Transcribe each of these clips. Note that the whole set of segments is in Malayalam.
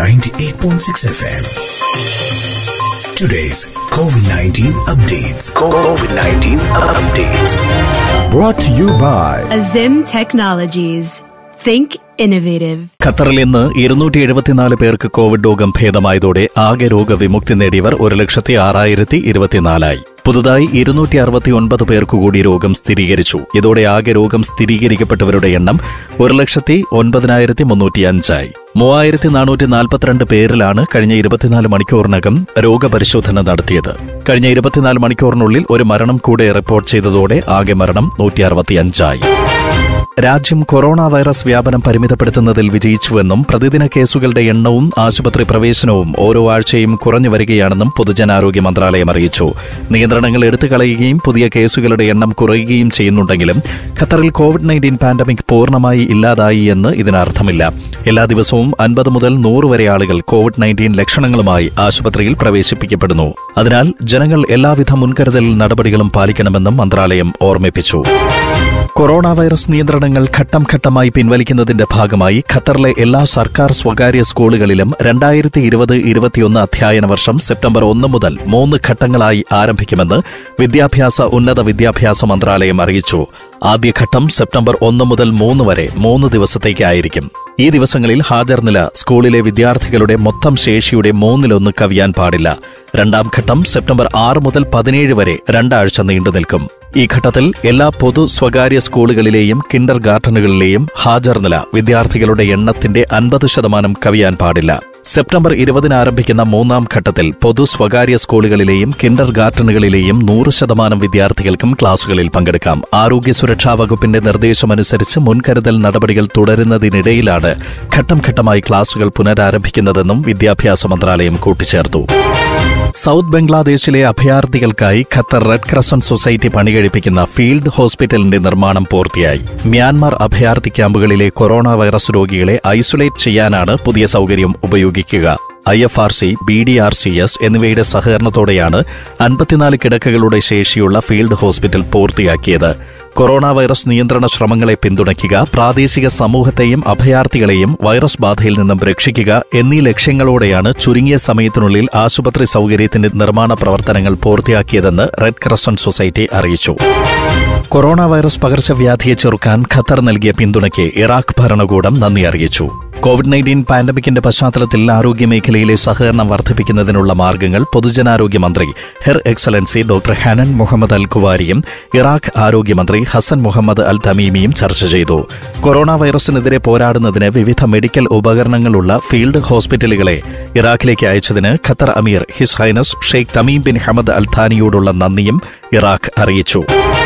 98.6 FM. Today's COVID 19 updates. COVID 19 updates. Brought to you by Azim Technologies. Think innovative. ഖത്തറിൽ ഇന്ന് ഇരുന്നൂറ്റി എഴുപത്തിനാല് പേർക്ക് കോവിഡ് രോഗം ഭേദമായതോടെ ആകെ രോഗവിമുക്തി നേടിയവർ ഒരു ലക്ഷത്തി ആറായിരത്തി ഇരുപത്തിനാലായി പുതുതായി ഇരുന്നൂറ്റി അറുപത്തി ഒൻപത് പേർക്ക് കൂടി രോഗം സ്ഥിരീകരിച്ചു ഇതോടെ ആകെ രോഗം സ്ഥിരീകരിക്കപ്പെട്ടവരുടെ എണ്ണം ഒരു ലക്ഷത്തി ഒൻപതിനായിരത്തി മുന്നൂറ്റി അഞ്ചായി മൂവായിരത്തി നാനൂറ്റി നാൽപ്പത്തിരണ്ട് പേരിലാണ് കഴിഞ്ഞ ഇരുപത്തിനാല് മണിക്കൂറിനകം രോഗപരിശോധന നടത്തിയത് കഴിഞ്ഞ ഇരുപത്തിനാല് മണിക്കൂറിനുള്ളിൽ ഒരു മരണം കൂടെ റിപ്പോർട്ട് ചെയ്തതോടെ ആകെ മരണം നൂറ്റി അറുപത്തിയഞ്ചായി രാജ്യം കൊറോണ വൈറസ് വ്യാപനം പരിമിതപ്പെടുത്തുന്നതിൽ വിജയിച്ചുവെന്നും പ്രതിദിന കേസുകളുടെ എണ്ണവും ആശുപത്രി പ്രവേശനവും ഓരോ ആഴ്ചയും കുറഞ്ഞു വരികയാണെന്നും പൊതുജനാരോഗ്യ മന്ത്രാലയം അറിയിച്ചു നിയന്ത്രണങ്ങൾ എടുത്തു കളയുകയും പുതിയ കേസുകളുടെ എണ്ണം കുറയുകയും ചെയ്യുന്നുണ്ടെങ്കിലും ഖത്തറിൽ കോവിഡ് നയൻറ്റീൻ പാൻഡമിക് പൂർണ്ണമായി ഇല്ലാതായി എന്ന് ഇതിനർത്ഥമില്ല എല്ലാ ദിവസവും അൻപത് മുതൽ നൂറ് വരെ ആളുകൾ കോവിഡ് നയൻറ്റീൻ ലക്ഷണങ്ങളുമായി ആശുപത്രിയിൽ പ്രവേശിപ്പിക്കപ്പെടുന്നു അതിനാൽ ജനങ്ങൾ എല്ലാവിധ മുൻകരുതൽ നടപടികളും പാലിക്കണമെന്നും മന്ത്രാലയം ഓർമ്മിപ്പിച്ചു കൊറോണ വൈറസ് നിയന്ത്രണങ്ങൾ ഘട്ടം ഘട്ടമായി പിൻവലിക്കുന്നതിന്റെ ഭാഗമായി ഖത്തറിലെ എല്ലാ സർക്കാർ സ്വകാര്യ സ്കൂളുകളിലും രണ്ടായിരത്തി ഇരുപത് ഇരുപത്തിയൊന്ന് അധ്യയന വർഷം സെപ്റ്റംബർ ഒന്ന് മുതൽ മൂന്ന് ഘട്ടങ്ങളായി ആരംഭിക്കുമെന്ന് വിദ്യാഭ്യാസ ഉന്നത വിദ്യാഭ്യാസ മന്ത്രാലയം അറിയിച്ചു ആദ്യഘട്ടം സെപ്റ്റംബർ ഒന്ന് മുതൽ മൂന്ന് വരെ മൂന്ന് ദിവസത്തേക്കായിരിക്കും ഈ ദിവസങ്ങളിൽ ഹാജർ നില സ്കൂളിലെ വിദ്യാർത്ഥികളുടെ മൊത്തം ശേഷിയുടെ മൂന്നിലൊന്ന് കവിയാൻ പാടില്ല രണ്ടാം ഘട്ടം സെപ്റ്റംബർ ആറ് മുതൽ പതിനേഴ് വരെ രണ്ടാഴ്ച നീണ്ടുനിൽക്കും ഈ ഘട്ടത്തിൽ എല്ലാ പൊതു സ്വകാര്യ സ്കൂളുകളിലെയും കിൻഡർ ഗാർഡനുകളിലെയും ഹാജർ നില വിദ്യാർത്ഥികളുടെ എണ്ണത്തിന്റെ അൻപത് ശതമാനം കവിയാൻ പാടില്ല സെപ്റ്റംബർ ഇരുപതിന് ആരംഭിക്കുന്ന മൂന്നാം ഘട്ടത്തിൽ പൊതു സ്വകാര്യ സ്കൂളുകളിലെയും കിൻഡർ ഗാർഡനുകളിലെയും നൂറ് ശതമാനം വിദ്യാർത്ഥികൾക്കും ക്ലാസുകളിൽ പങ്കെടുക്കാം ആരോഗ്യ സുരക്ഷാ വകുപ്പിന്റെ നിർദ്ദേശമനുസരിച്ച് മുൻകരുതൽ നടപടികൾ തുടരുന്നതിനിടയിലാണ് ഘട്ടം ഘട്ടമായി ക്ലാസുകൾ പുനരാരംഭിക്കുന്നതെന്നും വിദ്യാഭ്യാസ മന്ത്രാലയം കൂട്ടിച്ചേർത്തു സൗത്ത് ബംഗ്ലാദേശിലെ അഭയാർത്ഥികൾക്കായി ഖത്തർ റെഡ് ക്രസന്റ് സൊസൈറ്റി പണികഴിപ്പിക്കുന്ന ഫീൽഡ് ഹോസ്പിറ്റലിന്റെ നിർമ്മാണം പൂർത്തിയായി മ്യാൻമാർ അഭയാർത്ഥി ക്യാമ്പുകളിലെ കൊറോണ വൈറസ് രോഗികളെ ഐസൊലേറ്റ് ചെയ്യാനാണ് പുതിയ സൗകര്യം ഉപയോഗിക്കുക I F R C B D R C S എന്നിവയുടെ സഹകരണത്തോടെയാണ് അൻപത്തിനാല് കിടക്കകളുടെ ശേഷിയുള്ള ഫീൽഡ് ഹോസ്പിറ്റൽ പൂർത്തിയാക്കിയത് കൊറോണ വൈറസ് നിയന്ത്രണ ശ്രമങ്ങളെ പിന്തുണയ്ക്കുക പ്രാദേശിക സമൂഹത്തെയും അഭയാർത്ഥികളെയും വൈറസ് ബാധയിൽ നിന്നും രക്ഷിക്കുക എന്നീ ലക്ഷ്യങ്ങളോടെയാണ് ചുരുങ്ങിയ സമയത്തിനുള്ളിൽ ആശുപത്രി സൗകര്യത്തിന്റെ നിർമ്മാണ പ്രവർത്തനങ്ങൾ പൂർത്തിയാക്കിയതെന്ന് റെഡ് ക്രസന്റ് സൊസൈറ്റി അറിയിച്ചു കൊറോണ വൈറസ് പകർച്ചവ്യാധിയെ ചെറുക്കാൻ ഖത്തർ നൽകിയ പിന്തുണയ്ക്ക് ഇറാഖ് ഭരണകൂടം നന്ദി അറിയിച്ചു കോവിഡ് നയൻറ്റീൻ പാൻഡമിക്കിന്റെ പശ്ചാത്തലത്തിൽ ആരോഗ്യമേഖലയിലെ സഹകരണം വർദ്ധിപ്പിക്കുന്നതിനുള്ള മാർഗങ്ങൾ പൊതുജനാരോഗ്യ മന്ത്രി her excellency doctor Hanan Mohammed Al കുവാരിയും ഇറാഖ് ആരോഗ്യമന്ത്രി ഹസൻ മുഹമ്മദ് അൽ തമീമിയും ചർച്ച ചെയ്തു കൊറോണ വൈറസിനെതിരെ പോരാടുന്നതിന് വിവിധ മെഡിക്കൽ ഉപകരണങ്ങളുള്ള ഫീൽഡ് ഹോസ്പിറ്റലുകളെ ഇറാഖിലേക്ക് അയച്ചതിന് Qatar Amir his highness Sheikh Tamim bin Hamad Al ഥാനിയോടുള്ള നന്ദിയും ഇറാഖ് അറിയിച്ചു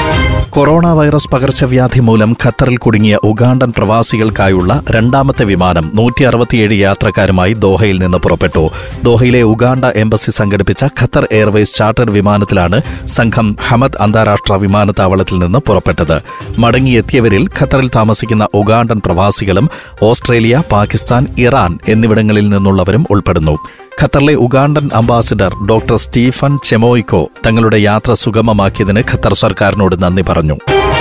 കൊറോണ വൈറസ് പകർച്ചവ്യാധി മൂലം ഖത്തറിൽ കുടുങ്ങിയ ഉഗാണ്ടൻ പ്രവാസികൾക്കായുള്ള രണ്ടാമത്തെ വിമാനം നൂറ്റി അറുപത്തിയേഴ് യാത്രക്കാരുമായി ദോഹയിൽ നിന്ന് പുറപ്പെട്ടു ദോഹയിലെ ഉഗാണ്ട എംബസി സംഘടിപ്പിച്ച ഖത്തർ എയർവേസ് ചാർട്ടേഡ് വിമാനത്തിലാണ് സംഘം ഹമദ് അന്താരാഷ്ട്ര വിമാനത്താവളത്തിൽ നിന്ന് പുറപ്പെട്ടത് മടങ്ങിയെത്തിയവരിൽ ഖത്തറിൽ താമസിക്കുന്ന ഉഗാണ്ടൻ പ്രവാസികളും ഓസ്ട്രേലിയ പാകിസ്ഥാൻ ഇറാൻ എന്നിവിടങ്ങളിൽ നിന്നുള്ളവരും ഉൾപ്പെടുന്നു ഖത്തറിലെ Ugandan ambassador doctor Stephen Chemoiko തങ്ങളുടെ യാത്ര സുഗമമാക്കിയതിന് ഖത്തർ സർക്കാരിനോട് നന്ദി പറഞ്ഞു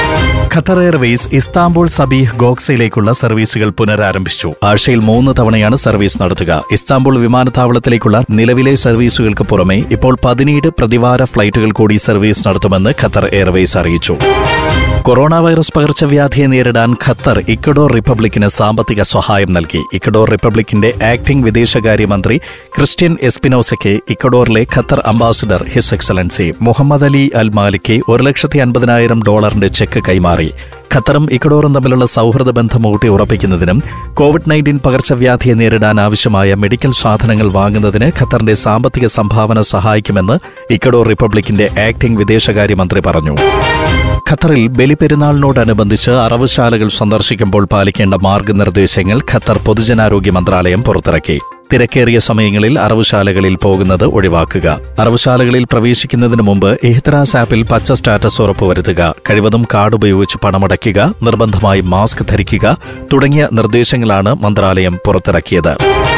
ഖത്തർ എയർവേസ് ഇസ്താംബുൾ സബീഹ് ഗോക്സയിലേക്കുള്ള സർവീസുകൾ പുനരാരംഭിച്ചു ആഴ്ചയിൽ മൂന്ന് തവണയാണ് സർവീസ് നടത്തുക ഇസ്താംബുൾ വിമാനത്താവളത്തിലേക്കുള്ള നിലവിലെ സർവീസുകൾക്ക് പുറമെ ഇപ്പോൾ പതിനേഴ് പ്രതിവാര ഫ്ലൈറ്റുകൾ കൂടി സർവീസ് നടത്തുമെന്ന് ഖത്തർ എയർവേസ് അറിയിച്ചു കൊറോണ വൈറസ് പകർച്ചവ്യാധിയെ നേരിടാൻ ഖത്തർ ഇക്കഡോർ റിപ്പബ്ലിക്കിന് സാമ്പത്തിക സഹായം നൽകി ഇക്കഡോർ റിപ്പബ്ലിക്കിന്റെ ആക്ടിംഗ് വിദേശകാര്യമന്ത്രി ക്രിസ്ത്യൻ എസ്പിനോസയ്ക്ക് ഇക്കഡോറിലെ Qatar ambassador his excellency Mohammed Ali Al Malik ഒരു ലക്ഷത്തി അൻപതിനായിരം ഡോളറിന്റെ ചെക്ക് കൈമാറി ഖത്തറും ഇക്കഡോറും തമ്മിലുള്ള സൗഹൃദ ബന്ധം ഊട്ടി ഉറപ്പിക്കുന്നതിനും കോവിഡ് നയൻറ്റീൻ പകർച്ചവ്യാധിയെ നേരിടാൻ ആവശ്യമായ മെഡിക്കൽ സാധനങ്ങൾ വാങ്ങുന്നതിന് ഖത്തറിന്റെ സാമ്പത്തിക സംഭാവന സഹായിക്കുമെന്ന് ഇക്കഡോർ റിപ്പബ്ലിക്കിന്റെ ആക്ടിംഗ് വിദേശകാര്യമന്ത്രി പറഞ്ഞു ഖത്തറിൽ ബലിപെരുന്നാളിനോടനുബന്ധിച്ച് അറവുശാലകൾ സന്ദർശിക്കുമ്പോൾ പാലിക്കേണ്ട മാർഗനിർദ്ദേശങ്ങൾ ഖത്തർ പൊതുജനാരോഗ്യ മന്ത്രാലയം പുറത്തിറക്കി തിരക്കേറിയ സമയങ്ങളിൽ അറവുശാലകളിൽ പോകുന്നത് ഒഴിവാക്കുക അറവുശാലകളിൽ പ്രവേശിക്കുന്നതിന് മുമ്പ് ഇഹ്തറാസ് ആപ്പിൽ പച്ച സ്റ്റാറ്റസ് ഉറപ്പുവരുത്തുക കഴിവതും കാർഡ് ഉപയോഗിച്ച് പണമടയ്ക്കുക നിർബന്ധമായി മാസ്ക് ധരിക്കുക തുടങ്ങിയ നിർദ്ദേശങ്ങളാണ് മന്ത്രാലയം പുറത്തിറക്കിയത്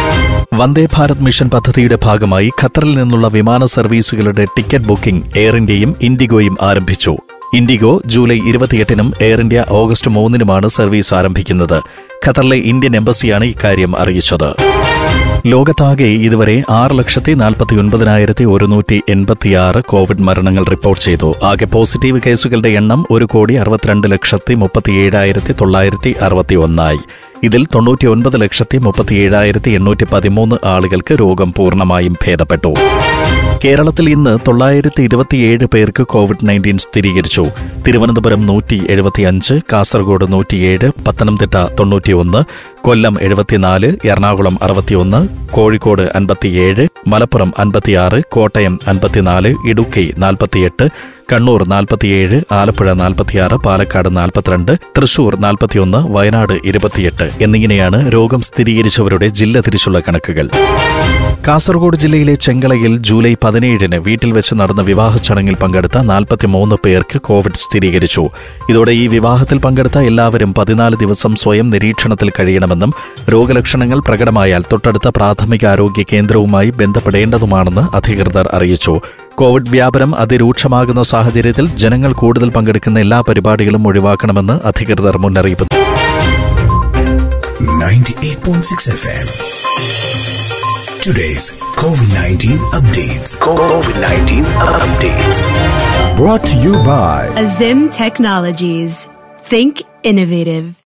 വന്ദേ ഭാരത് മിഷൻ പദ്ധതിയുടെ ഭാഗമായി ഖത്തറിൽ നിന്നുള്ള വിമാന സർവീസുകളുടെ ടിക്കറ്റ് ബുക്കിംഗ് എയർ ഇന്ത്യയും ഇൻഡിഗോയും ആരംഭിച്ചു ഇൻഡിഗോ ജൂലൈ ഇരുപത്തിയെട്ടിനും എയർ ഇന്ത്യ ഓഗസ്റ്റ് മൂന്നിനുമാണ് സർവീസ് ആരംഭിക്കുന്നത് ഖത്തറിലെ ഇന്ത്യൻ എംബസിയാണ് ഇക്കാര്യം അറിയിച്ചത് ലോകത്താകെ ഇതുവരെ ആറ് ലക്ഷത്തി നാൽപ്പത്തി ഒൻപതിനായിരത്തി ഒരുന്നൂറ്റി എൺപത്തിയാറ് കോവിഡ് മരണങ്ങൾ റിപ്പോർട്ട് ചെയ്തു ആകെ പോസിറ്റീവ് കേസുകളുടെ എണ്ണം ഒരു കോടി അറുപത്തിരണ്ട് ലക്ഷത്തി മുപ്പത്തിയേഴായിരത്തി തൊള്ളായിരത്തി അറുപത്തി ഒന്നായി ഇതിൽ തൊണ്ണൂറ്റി ഒൻപത് ലക്ഷത്തി മുപ്പത്തിയേഴായിരത്തി എണ്ണൂറ്റി പതിമൂന്ന് ആളുകൾക്ക് രോഗം പൂർണ്ണമായും ഭേദപ്പെട്ടു കേരളത്തിൽ ഇന്ന് തൊള്ളായിരത്തി ഇരുപത്തിയേഴ് പേർക്ക് കോവിഡ് നയൻറ്റീൻ സ്ഥിരീകരിച്ചു തിരുവനന്തപുരം നൂറ്റി എഴുപത്തിയഞ്ച് കാസർഗോഡ് നൂറ്റിയേഴ് പത്തനംതിട്ട തൊണ്ണൂറ്റിയൊന്ന് കൊല്ലം എഴുപത്തിനാല് എറണാകുളം അറുപത്തിയൊന്ന് കോഴിക്കോട് അൻപത്തിയേഴ് മലപ്പുറം അൻപത്തിയാറ് കോട്ടയം അൻപത്തിനാല് ഇടുക്കി നാൽപ്പത്തിയെട്ട് കണ്ണൂർ നാൽപ്പത്തിയേഴ് ആലപ്പുഴ നാൽപ്പത്തിയാറ് പാലക്കാട് നാൽപ്പത്തിരണ്ട് തൃശൂർ നാൽപ്പത്തിയൊന്ന് വയനാട് ഇരുപത്തിയെട്ട് എന്നിങ്ങനെയാണ് രോഗം സ്ഥിരീകരിച്ചവരുടെ ജില്ല തിരിച്ചുള്ള കണക്കുകൾ കാസർഗോഡ് ജില്ലയിലെ ചെങ്കളയിൽ ജൂലൈ പതിനേഴിന് വീട്ടിൽ വെച്ച് നടന്ന വിവാഹ ചടങ്ങിൽ പങ്കെടുത്ത നാൽപ്പത്തിമൂന്ന് പേർക്ക് കോവിഡ് സ്ഥിരീകരിച്ചു ഇതോടെ ഈ വിവാഹത്തിൽ പങ്കെടുത്ത എല്ലാവരും പതിനാല് ദിവസം സ്വയം നിരീക്ഷണത്തിൽ കഴിയണമെന്നും രോഗലക്ഷണങ്ങൾ പ്രകടമായാൽ തൊട്ടടുത്ത പ്രാഥമികാരോഗ്യ കേന്ദ്രവുമായി ബന്ധപ്പെടേണ്ടതുമാണെന്ന് അധികൃതർ അറിയിച്ചു കോവിഡ് വ്യാപനം അതിരൂക്ഷമാകുന്ന സാഹചര്യത്തിൽ ജനങ്ങൾ കൂടുതൽ പങ്കെടുക്കുന്ന എല്ലാ പരിപാടികളും ഒഴിവാക്കണമെന്ന് അധികൃതർ മുന്നറിയിപ്പ് 98.6 FM. Today's COVID-19 updates. COVID-19 updates. Brought to you by Azim Technologies. Think innovative.